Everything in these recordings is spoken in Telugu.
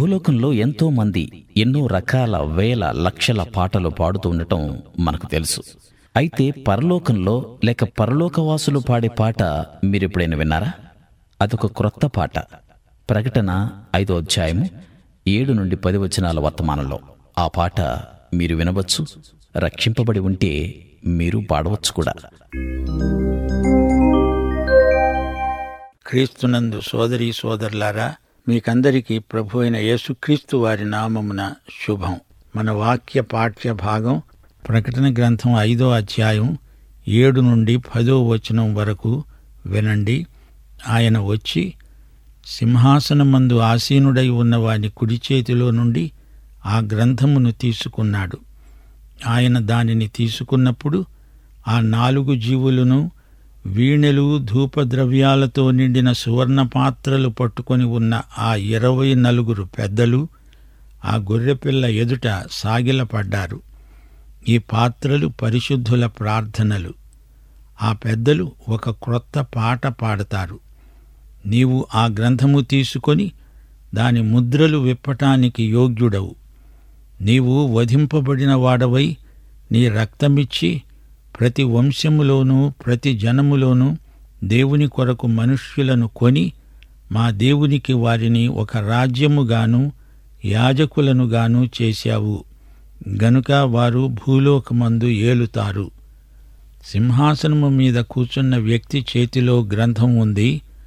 భూలోకంలో ఎంతో మంది ఎన్నో రకాల వేల లక్షల పాటలు పాడుతూ ఉండటం మనకు తెలుసు అయితే పరలోకంలో లేక పరలోకవాసులు పాడే పాట మీరెప్పుడైనా విన్నారా అదొక క్రొత్త పాట ప్రకటన ఐదో అధ్యాయము ఏడు నుండి పది వచనాల వర్తమానంలో ఆ పాట మీరు వినవచ్చు రక్షింపబడి ఉంటే మీరు పాడవచ్చు కూడా క్రీస్తునందు సోదరి సోదరులారా మీకందరికీ ప్రభు అయిన యేసుక్రీస్తు వారి నామమున శుభం మన వాక్య పాఠ్య భాగం ప్రకటన గ్రంథం ఐదో అధ్యాయం ఏడు నుండి పదో వచనం వరకు వినండి ఆయన వచ్చి సింహాసనమందు ఆసీనుడై ఉన్న వాని కుడి చేతిలో నుండి ఆ గ్రంథమును తీసుకున్నాడు ఆయన దానిని తీసుకున్నప్పుడు ఆ నాలుగు జీవులను వీణెలు ధూపద్రవ్యాలతో నిండిన సువర్ణ పాత్రలు పట్టుకొని ఉన్న ఆ ఇరవై నలుగురు పెద్దలు ఆ గొర్రెపిల్ల ఎదుట సాగిలపడ్డారు ఈ పాత్రలు పరిశుద్ధుల ప్రార్థనలు ఆ పెద్దలు ఒక క్రొత్త పాట పాడతారు నీవు ఆ గ్రంథము తీసుకొని దాని ముద్రలు విప్పటానికి యోగ్యుడవు నీవు వధింపబడిన వాడవై నీ రక్తమిచ్చి ప్రతి వంశములోనూ ప్రతి జనములోనూ దేవుని కొరకు మనుష్యులను కొని మా దేవునికి వారిని ఒక రాజ్యముగాను యాజకులనుగాను చేశావు గనుక వారు భూలోకమందు ఏలుతారు సింహాసనము మీద కూర్చున్న వ్యక్తి చేతిలో గ్రంథం ఉంది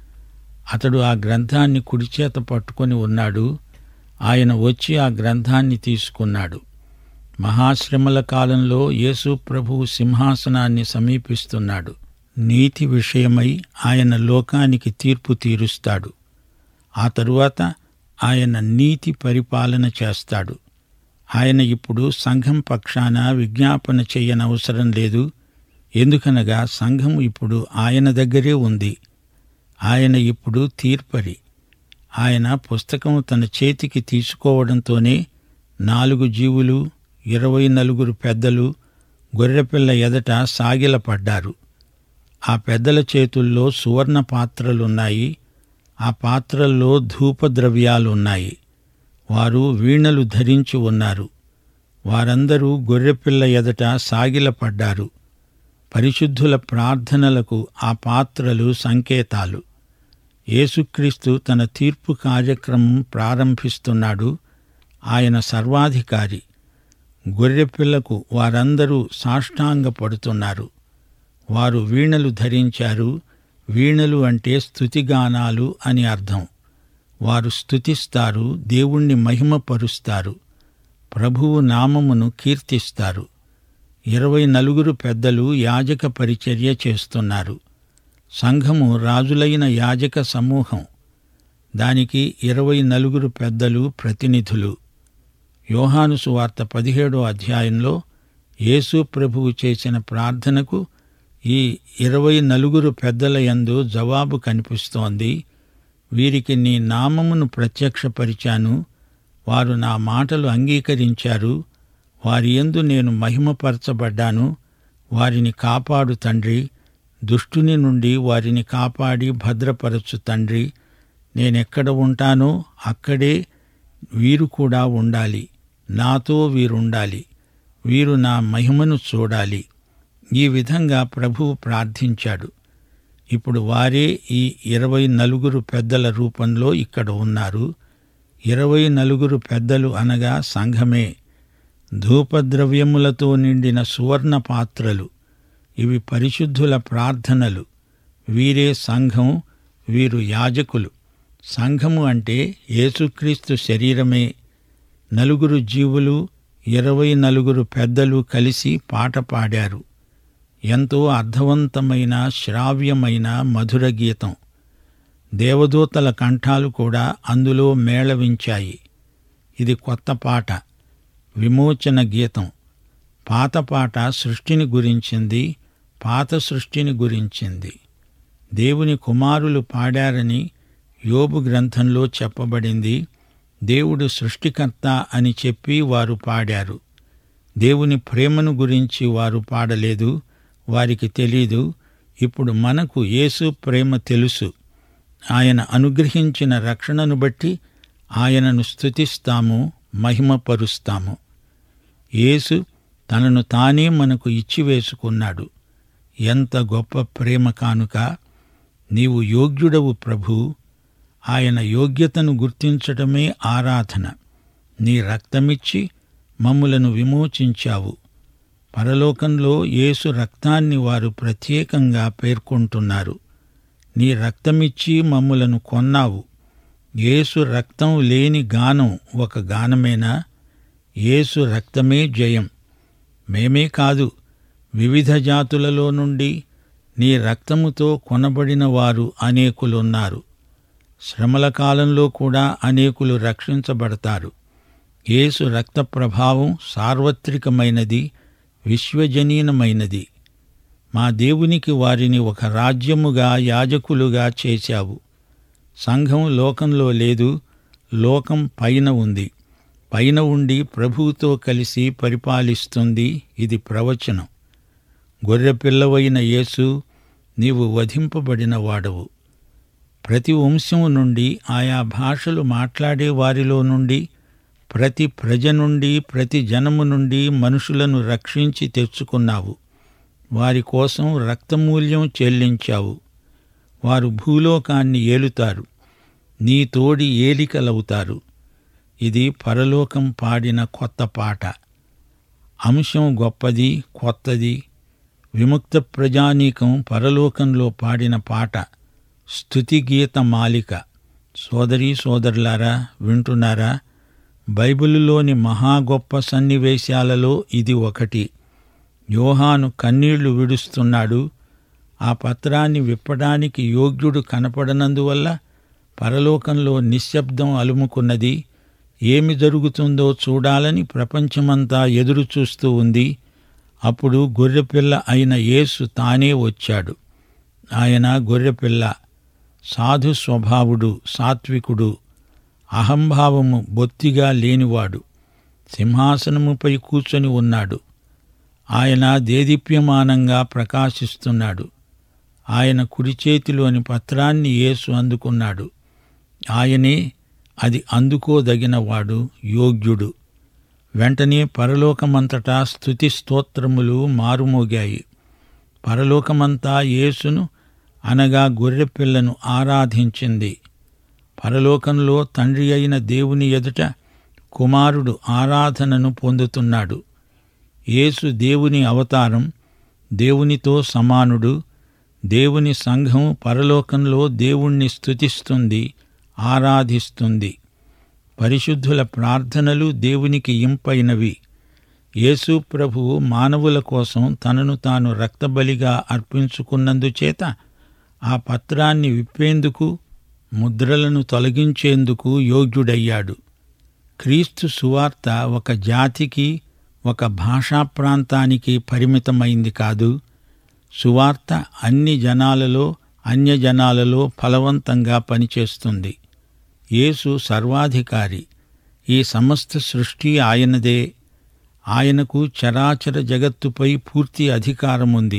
అతడు ఆ గ్రంథాన్ని కుడిచేత పట్టుకొని ఉన్నాడు ఆయన వచ్చి ఆ గ్రంథాన్ని తీసుకున్నాడు మహాశ్రమల కాలంలో యేసు ప్రభువు సింహాసనాన్ని సమీపిస్తున్నాడు నీతి విషయమై ఆయన లోకానికి తీర్పు తీరుస్తాడు ఆ తరువాత ఆయన నీతి పరిపాలన చేస్తాడు ఆయన ఇప్పుడు సంఘం పక్షాన విజ్ఞాపన చెయ్యనవసరం లేదు ఎందుకనగా సంఘం ఇప్పుడు ఆయన దగ్గరే ఉంది ఆయన ఇప్పుడు తీర్పరి ఆయన పుస్తకం తన చేతికి తీసుకోవడంతోనే నాలుగు జీవులు ఇరవై నలుగురు పెద్దలు గొర్రెపిల్ల ఎదట సాగిలపడ్డారు ఆ పెద్దల చేతుల్లో సువర్ణ పాత్రలున్నాయి ఆ పాత్రల్లో ధూపద్రవ్యాలున్నాయి వారు వీణలు ధరించి ఉన్నారు వారందరూ గొర్రెపిల్ల ఎదట సాగిలపడ్డారు పరిశుద్ధుల ప్రార్థనలకు ఆ పాత్రలు సంకేతాలు యేసుక్రీస్తు తన తీర్పు కార్యక్రమం ప్రారంభిస్తున్నాడు ఆయన సర్వాధికారి గొర్రెపిల్లకు వారందరూ సాష్టాంగపడుతున్నారు వారు వీణలు ధరించారు వీణలు అంటే స్తుతిగానాలు అని అర్థం వారు స్తుతిస్తారు దేవుణ్ణి మహిమపరుస్తారు ప్రభువు నామమును కీర్తిస్తారు ఇరవై నలుగురు పెద్దలు యాజక పరిచర్య చేస్తున్నారు సంఘము రాజులైన యాజక సమూహం దానికి ఇరవై నలుగురు పెద్దలు ప్రతినిధులు యోహాను సువార్త పదిహేడో అధ్యాయంలో యేసు ప్రభువు చేసిన ప్రార్థనకు ఈ ఇరవై నలుగురు పెద్దల యందు జవాబు కనిపిస్తోంది వీరికి నీ నామమును ప్రత్యక్షపరిచాను వారు నా మాటలు అంగీకరించారు వారి యందు నేను మహిమపరచబడ్డాను వారిని కాపాడు తండ్రి దుష్టుని నుండి వారిని కాపాడి భద్రపరచు తండ్రి నేనెక్కడ ఉంటానో అక్కడే వీరు కూడా ఉండాలి నాతో వీరుండాలి వీరు నా మహిమను చూడాలి ఈ విధంగా ప్రభువు ప్రార్థించాడు ఇప్పుడు వారే ఈ ఇరవై నలుగురు పెద్దల రూపంలో ఇక్కడ ఉన్నారు ఇరవై నలుగురు పెద్దలు అనగా సంఘమే ధూపద్రవ్యములతో నిండిన సువర్ణ పాత్రలు ఇవి పరిశుద్ధుల ప్రార్థనలు వీరే సంఘం వీరు యాజకులు సంఘము అంటే యేసుక్రీస్తు శరీరమే నలుగురు జీవులు ఇరవై నలుగురు పెద్దలు కలిసి పాట పాడారు ఎంతో అర్థవంతమైన శ్రావ్యమైన మధుర గీతం దేవదూతల కంఠాలు కూడా అందులో మేళవించాయి ఇది కొత్త పాట విమోచన గీతం పాత పాట సృష్టిని గురించింది పాత సృష్టిని గురించింది దేవుని కుమారులు పాడారని యోబు గ్రంథంలో చెప్పబడింది దేవుడు సృష్టికర్త అని చెప్పి వారు పాడారు దేవుని ప్రేమను గురించి వారు పాడలేదు వారికి తెలీదు ఇప్పుడు మనకు యేసు ప్రేమ తెలుసు ఆయన అనుగ్రహించిన రక్షణను బట్టి ఆయనను స్తుతిస్తాము మహిమపరుస్తాము యేసు తనను తానే మనకు ఇచ్చివేసుకున్నాడు ఎంత గొప్ప ప్రేమ కానుక నీవు యోగ్యుడవు ప్రభూ ఆయన యోగ్యతను గుర్తించటమే ఆరాధన నీ రక్తమిచ్చి మమ్ములను విమోచించావు పరలోకంలో యేసు రక్తాన్ని వారు ప్రత్యేకంగా పేర్కొంటున్నారు నీ రక్తమిచ్చి మమ్ములను కొన్నావు యేసు రక్తం లేని గానం ఒక గానమేనా యేసు రక్తమే జయం మేమే కాదు వివిధ జాతులలో నుండి నీ రక్తముతో కొనబడిన వారు అనేకులున్నారు శ్రమల కాలంలో కూడా అనేకులు రక్షించబడతారు యేసు రక్త ప్రభావం సార్వత్రికమైనది విశ్వజనీనమైనది మా దేవునికి వారిని ఒక రాజ్యముగా యాజకులుగా చేశావు సంఘం లోకంలో లేదు లోకం పైన ఉంది పైన ఉండి ప్రభువుతో కలిసి పరిపాలిస్తుంది ఇది ప్రవచనం గొర్రెపిల్లవైన యేసు నీవు వధింపబడిన వాడవు ప్రతి వంశం నుండి ఆయా భాషలు మాట్లాడే వారిలో నుండి ప్రతి ప్రజ నుండి ప్రతి జనము నుండి మనుషులను రక్షించి తెచ్చుకున్నావు వారి కోసం రక్తమూల్యం చెల్లించావు వారు భూలోకాన్ని ఏలుతారు నీ తోడి ఏలికలవుతారు ఇది పరలోకం పాడిన కొత్త పాట అంశం గొప్పది కొత్తది విముక్త ప్రజానీకం పరలోకంలో పాడిన పాట స్తుతిగీత మాలిక సోదరీ సోదరులారా వింటున్నారా బైబిలులోని మహా గొప్ప సన్నివేశాలలో ఇది ఒకటి యోహాను కన్నీళ్లు విడుస్తున్నాడు ఆ పత్రాన్ని విప్పడానికి యోగ్యుడు కనపడనందువల్ల పరలోకంలో నిశ్శబ్దం అలుముకున్నది ఏమి జరుగుతుందో చూడాలని ప్రపంచమంతా ఎదురు చూస్తూ ఉంది అప్పుడు గొర్రెపిల్ల అయిన యేసు తానే వచ్చాడు ఆయన గొర్రెపిల్ల సాధు స్వభావుడు సాత్వికుడు అహంభావము బొత్తిగా లేనివాడు సింహాసనముపై కూర్చొని ఉన్నాడు ఆయన దేదీప్యమానంగా ప్రకాశిస్తున్నాడు ఆయన కుడి చేతిలోని పత్రాన్ని యేసు అందుకున్నాడు ఆయనే అది అందుకోదగినవాడు యోగ్యుడు వెంటనే పరలోకమంతటా స్తుతి స్తోత్రములు మారుమోగాయి పరలోకమంతా యేసును అనగా గొర్రెపిల్లను ఆరాధించింది పరలోకంలో తండ్రి అయిన దేవుని ఎదుట కుమారుడు ఆరాధనను పొందుతున్నాడు యేసు దేవుని అవతారం దేవునితో సమానుడు దేవుని సంఘం పరలోకంలో దేవుణ్ణి స్తుతిస్తుంది ఆరాధిస్తుంది పరిశుద్ధుల ప్రార్థనలు దేవునికి ఇంపైనవి యేసు ప్రభువు మానవుల కోసం తనను తాను రక్తబలిగా అర్పించుకున్నందుచేత ఆ పత్రాన్ని విప్పేందుకు ముద్రలను తొలగించేందుకు యోగ్యుడయ్యాడు క్రీస్తు సువార్త ఒక జాతికి ఒక భాషా ప్రాంతానికి పరిమితమైంది కాదు సువార్త అన్ని జనాలలో అన్యజనాలలో ఫలవంతంగా పనిచేస్తుంది యేసు సర్వాధికారి ఈ సమస్త సృష్టి ఆయనదే ఆయనకు చరాచర జగత్తుపై పూర్తి అధికారముంది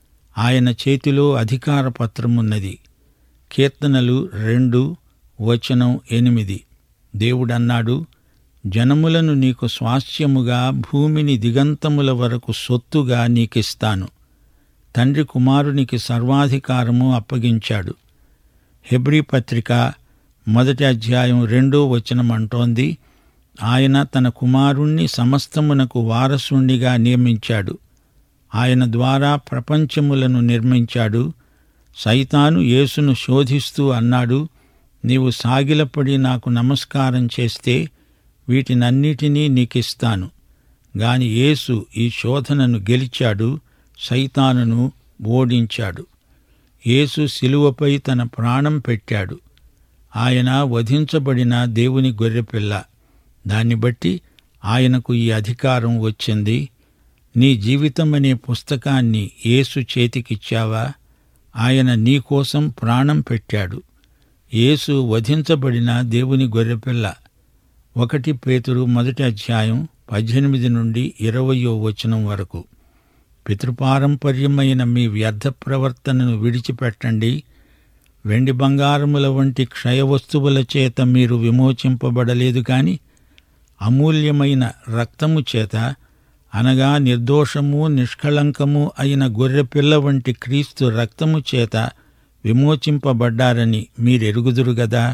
ఆయన చేతిలో అధికార పత్రమున్నది కీర్తనలు రెండు వచనం ఎనిమిది దేవుడన్నాడు జనములను నీకు స్వాస్థ్యముగా భూమిని దిగంతముల వరకు సొత్తుగా నీకిస్తాను తండ్రి కుమారునికి సర్వాధికారము అప్పగించాడు హెబ్రీ పత్రిక మొదటి అధ్యాయం రెండో వచనం అంటోంది ఆయన తన కుమారుణ్ణి సమస్తమునకు వారసుండిగా నియమించాడు ఆయన ద్వారా ప్రపంచములను నిర్మించాడు సైతాను యేసును శోధిస్తూ అన్నాడు నీవు సాగిలపడి నాకు నమస్కారం చేస్తే వీటినన్నిటినీ నీకిస్తాను గాని యేసు ఈ శోధనను గెలిచాడు సైతానును ఓడించాడు యేసు శిలువపై తన ప్రాణం పెట్టాడు ఆయన వధించబడిన దేవుని గొర్రెపిల్ల దాన్ని బట్టి ఆయనకు ఈ అధికారం వచ్చింది నీ జీవితం అనే పుస్తకాన్ని యేసు చేతికిచ్చావా ఆయన నీకోసం ప్రాణం పెట్టాడు యేసు వధించబడిన దేవుని గొర్రెపిల్ల ఒకటి పేతురు మొదటి అధ్యాయం పద్దెనిమిది నుండి ఇరవయో వచనం వరకు పితృపారంపర్యమైన మీ వ్యర్థ ప్రవర్తనను విడిచిపెట్టండి వెండి బంగారముల వంటి క్షయ వస్తువుల చేత మీరు విమోచింపబడలేదు కాని అమూల్యమైన రక్తము చేత అనగా నిర్దోషము నిష్కళంకము అయిన గొర్రెపిల్ల వంటి క్రీస్తు రక్తము చేత విమోచింపబడ్డారని మీరెరుగుదురు గదా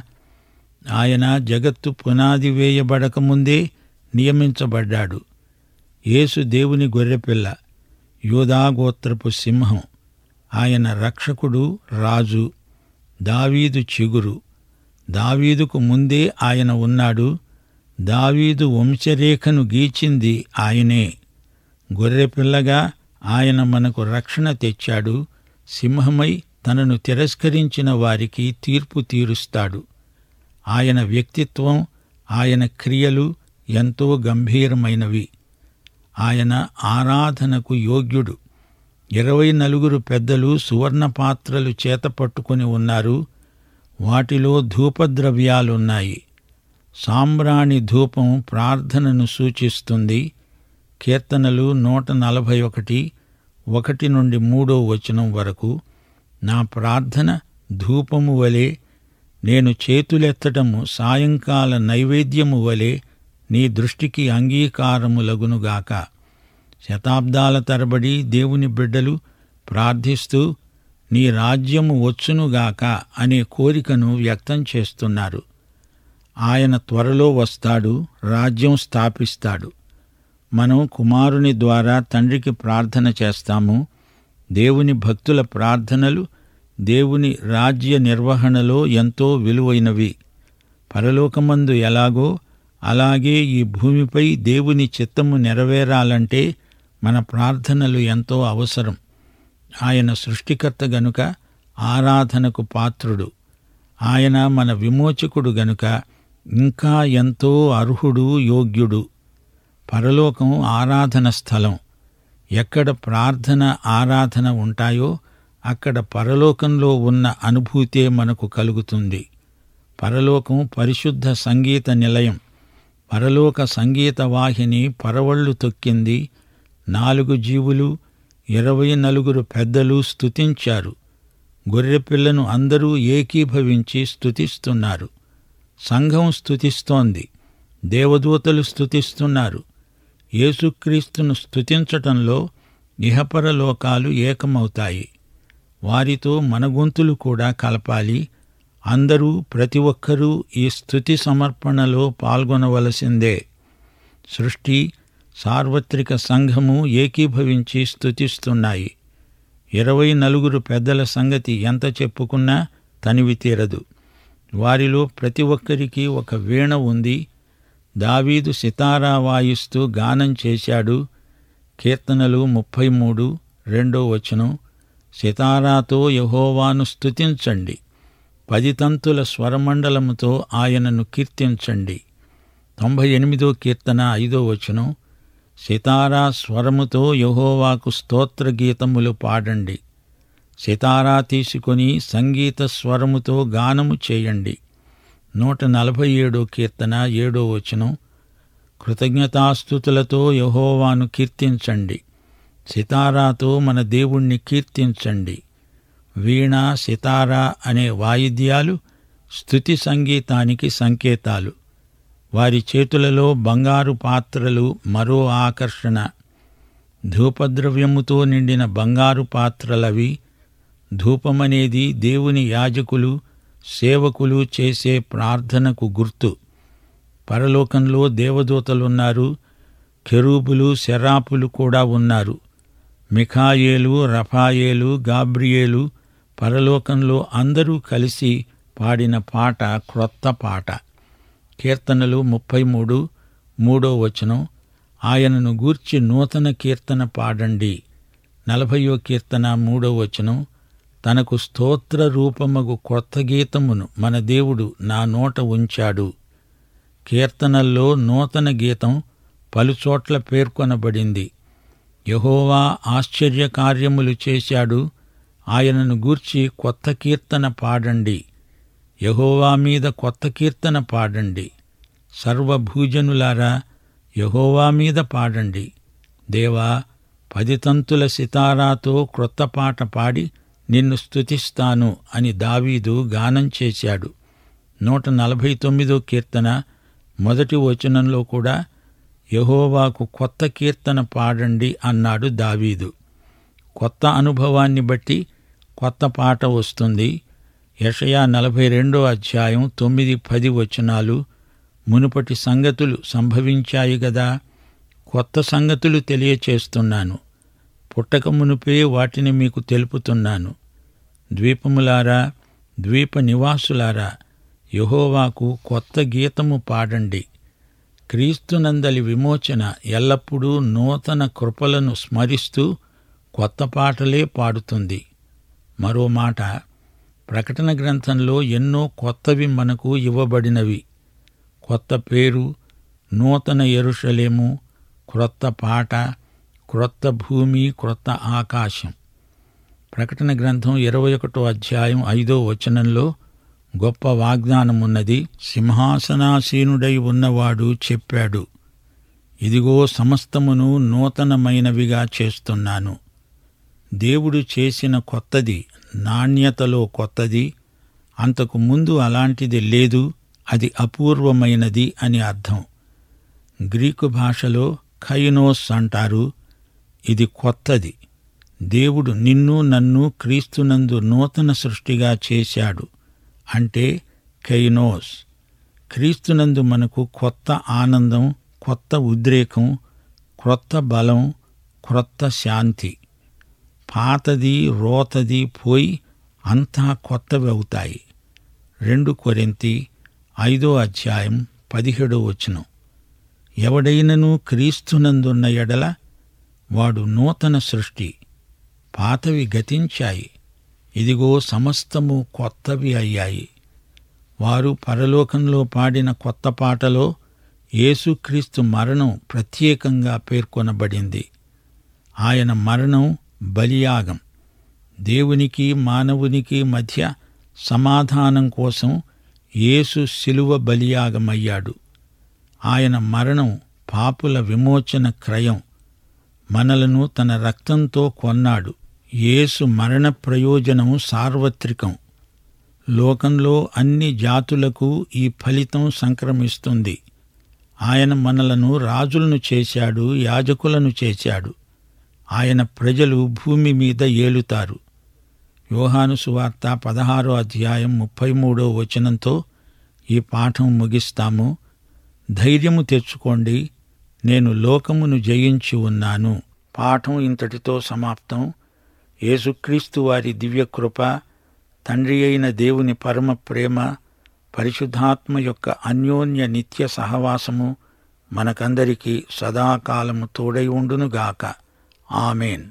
ఆయన జగత్తు పునాది వేయబడకముందే నియమించబడ్డాడు యేసు దేవుని గొర్రెపిల్ల యూదాగోత్రపు సింహం ఆయన రక్షకుడు రాజు దావీదు చిగురు దావీదుకు ముందే ఆయన ఉన్నాడు దావీదు వంశరేఖను గీచింది ఆయనే గొర్రెపిల్లగా ఆయన మనకు రక్షణ తెచ్చాడు సింహమై తనను తిరస్కరించిన వారికి తీర్పు తీరుస్తాడు ఆయన వ్యక్తిత్వం ఆయన క్రియలు ఎంతో గంభీరమైనవి ఆయన ఆరాధనకు యోగ్యుడు ఇరవై నలుగురు పెద్దలు సువర్ణ పాత్రలు చేత పట్టుకుని ఉన్నారు వాటిలో ధూపద్రవ్యాలున్నాయి సాంబ్రాణి ధూపం ప్రార్థనను సూచిస్తుంది కీర్తనలు నూట నలభై ఒకటి ఒకటి నుండి మూడో వచనం వరకు నా ప్రార్థన ధూపము వలె నేను చేతులెత్తటము సాయంకాల నైవేద్యము వలె నీ దృష్టికి అంగీకారములగునుగాక శతాబ్దాల తరబడి దేవుని బిడ్డలు ప్రార్థిస్తూ నీ రాజ్యము వచ్చునుగాక అనే కోరికను వ్యక్తం చేస్తున్నారు ఆయన త్వరలో వస్తాడు రాజ్యం స్థాపిస్తాడు మనం కుమారుని ద్వారా తండ్రికి ప్రార్థన చేస్తాము దేవుని భక్తుల ప్రార్థనలు దేవుని రాజ్య నిర్వహణలో ఎంతో విలువైనవి పరలోకమందు ఎలాగో అలాగే ఈ భూమిపై దేవుని చిత్తము నెరవేరాలంటే మన ప్రార్థనలు ఎంతో అవసరం ఆయన సృష్టికర్త గనుక ఆరాధనకు పాత్రుడు ఆయన మన విమోచకుడు గనుక ఇంకా ఎంతో అర్హుడు యోగ్యుడు పరలోకం ఆరాధన స్థలం ఎక్కడ ప్రార్థన ఆరాధన ఉంటాయో అక్కడ పరలోకంలో ఉన్న అనుభూతే మనకు కలుగుతుంది పరలోకం పరిశుద్ధ సంగీత నిలయం పరలోక సంగీత వాహిని పరవళ్ళు తొక్కింది నాలుగు జీవులు ఇరవై నలుగురు పెద్దలు స్తుతించారు గొర్రెపిల్లను అందరూ ఏకీభవించి స్తుతిస్తున్నారు సంఘం స్తుతిస్తోంది దేవదూతలు స్తుతిస్తున్నారు యేసుక్రీస్తును స్తుతించటంలో ఇహపర లోకాలు ఏకమవుతాయి వారితో మన గొంతులు కూడా కలపాలి అందరూ ప్రతి ఒక్కరూ ఈ స్తుతి సమర్పణలో పాల్గొనవలసిందే సృష్టి సార్వత్రిక సంఘము ఏకీభవించి స్తుతిస్తున్నాయి ఇరవై నలుగురు పెద్దల సంగతి ఎంత చెప్పుకున్నా తనివి తీరదు వారిలో ప్రతి ఒక్కరికి ఒక వీణ ఉంది దావీదు సితారా వాయిస్తూ గానం చేశాడు కీర్తనలు ముప్పై మూడు రెండో వచనం సితారాతో యహోవాను స్తుతించండి పది తంతుల స్వరమండలముతో ఆయనను కీర్తించండి తొంభై ఎనిమిదో కీర్తన ఐదో వచనం సితారా స్వరముతో యహోవాకు స్తోత్ర గీతములు పాడండి సితారా తీసుకొని సంగీత స్వరముతో గానము చేయండి నూట నలభై ఏడో కీర్తన ఏడో వచనం కృతజ్ఞతాస్థుతులతో యహోవాను కీర్తించండి సితారాతో మన దేవుణ్ణి కీర్తించండి వీణ సితారా అనే వాయిద్యాలు స్తుతి సంగీతానికి సంకేతాలు వారి చేతులలో బంగారు పాత్రలు మరో ఆకర్షణ ధూపద్రవ్యముతో నిండిన బంగారు పాత్రలవి ధూపమనేది దేవుని యాజకులు సేవకులు చేసే ప్రార్థనకు గుర్తు పరలోకంలో దేవదూతలున్నారు కెరూబులు శరాపులు కూడా ఉన్నారు మిఖాయేలు రఫాయేలు గాబ్రియేలు పరలోకంలో అందరూ కలిసి పాడిన పాట క్రొత్త పాట కీర్తనలు ముప్పై మూడు మూడో వచనం ఆయనను గూర్చి నూతన కీర్తన పాడండి నలభయో కీర్తన మూడో వచనం తనకు స్తోత్ర రూపమగు కొత్త గీతమును మన దేవుడు నా నోట ఉంచాడు కీర్తనల్లో నూతన గీతం పలుచోట్ల పేర్కొనబడింది యహోవా ఆశ్చర్య కార్యములు చేశాడు ఆయనను గూర్చి కొత్త కీర్తన పాడండి యహోవా మీద కొత్త కీర్తన పాడండి సర్వభూజనులారా యహోవా మీద పాడండి దేవా పది తంతుల సితారాతో క్రొత్త పాట పాడి నిన్ను స్తుతిస్తాను అని దావీదు గానం చేశాడు నూట నలభై తొమ్మిదో కీర్తన మొదటి వచనంలో కూడా యహోవాకు కొత్త కీర్తన పాడండి అన్నాడు దావీదు కొత్త అనుభవాన్ని బట్టి కొత్త పాట వస్తుంది యషయా నలభై రెండో అధ్యాయం తొమ్మిది పది వచనాలు మునుపటి సంగతులు సంభవించాయి గదా కొత్త సంగతులు తెలియచేస్తున్నాను పుట్టక మునుపే వాటిని మీకు తెలుపుతున్నాను ద్వీపములారా ద్వీప నివాసులారా యహోవాకు కొత్త గీతము పాడండి క్రీస్తునందలి విమోచన ఎల్లప్పుడూ నూతన కృపలను స్మరిస్తూ కొత్త పాటలే పాడుతుంది మరో మాట ప్రకటన గ్రంథంలో ఎన్నో కొత్తవి మనకు ఇవ్వబడినవి కొత్త పేరు నూతన ఎరుషలేము క్రొత్త పాట క్రొత్త భూమి క్రొత్త ఆకాశం ప్రకటన గ్రంథం ఇరవై ఒకటో అధ్యాయం ఐదో వచనంలో గొప్ప వాగ్దానమున్నది సింహాసనాసీనుడై ఉన్నవాడు చెప్పాడు ఇదిగో సమస్తమును నూతనమైనవిగా చేస్తున్నాను దేవుడు చేసిన కొత్తది నాణ్యతలో కొత్తది అంతకు ముందు అలాంటిది లేదు అది అపూర్వమైనది అని అర్థం గ్రీకు భాషలో ఖైనోస్ అంటారు ఇది కొత్తది దేవుడు నిన్ను నన్ను క్రీస్తునందు నూతన సృష్టిగా చేశాడు అంటే కైనోస్ క్రీస్తునందు మనకు కొత్త ఆనందం కొత్త ఉద్రేకం క్రొత్త బలం క్రొత్త శాంతి పాతది రోతది పోయి అంతా కొత్తవి అవుతాయి రెండు కొరింతి ఐదో అధ్యాయం పదిహేడో వచనం ఎవడైనను క్రీస్తునందున్న ఎడల వాడు నూతన సృష్టి పాతవి గతించాయి ఇదిగో సమస్తము కొత్తవి అయ్యాయి వారు పరలోకంలో పాడిన కొత్త పాటలో యేసుక్రీస్తు మరణం ప్రత్యేకంగా పేర్కొనబడింది ఆయన మరణం బలియాగం దేవునికి మానవునికి మధ్య సమాధానం కోసం యేసు శిలువ బలియాగమయ్యాడు ఆయన మరణం పాపుల విమోచన క్రయం మనలను తన రక్తంతో కొన్నాడు యేసు మరణ ప్రయోజనం సార్వత్రికం లోకంలో అన్ని జాతులకు ఈ ఫలితం సంక్రమిస్తుంది ఆయన మనలను రాజులను చేశాడు యాజకులను చేశాడు ఆయన ప్రజలు భూమి మీద ఏలుతారు యోహాను సువార్త పదహారో అధ్యాయం ముప్పై మూడో వచనంతో ఈ పాఠం ముగిస్తాము ధైర్యము తెచ్చుకోండి నేను లోకమును జయించి ఉన్నాను పాఠం ఇంతటితో సమాప్తం యేసుక్రీస్తు వారి దివ్యకృప తండ్రి అయిన దేవుని పరమ ప్రేమ పరిశుద్ధాత్మ యొక్క అన్యోన్య నిత్య సహవాసము మనకందరికీ సదాకాలము తోడై ఉండునుగాక ఆమెన్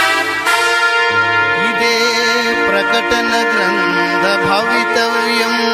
ఇదే ప్రకటన గ్రంథ భవితవ్యం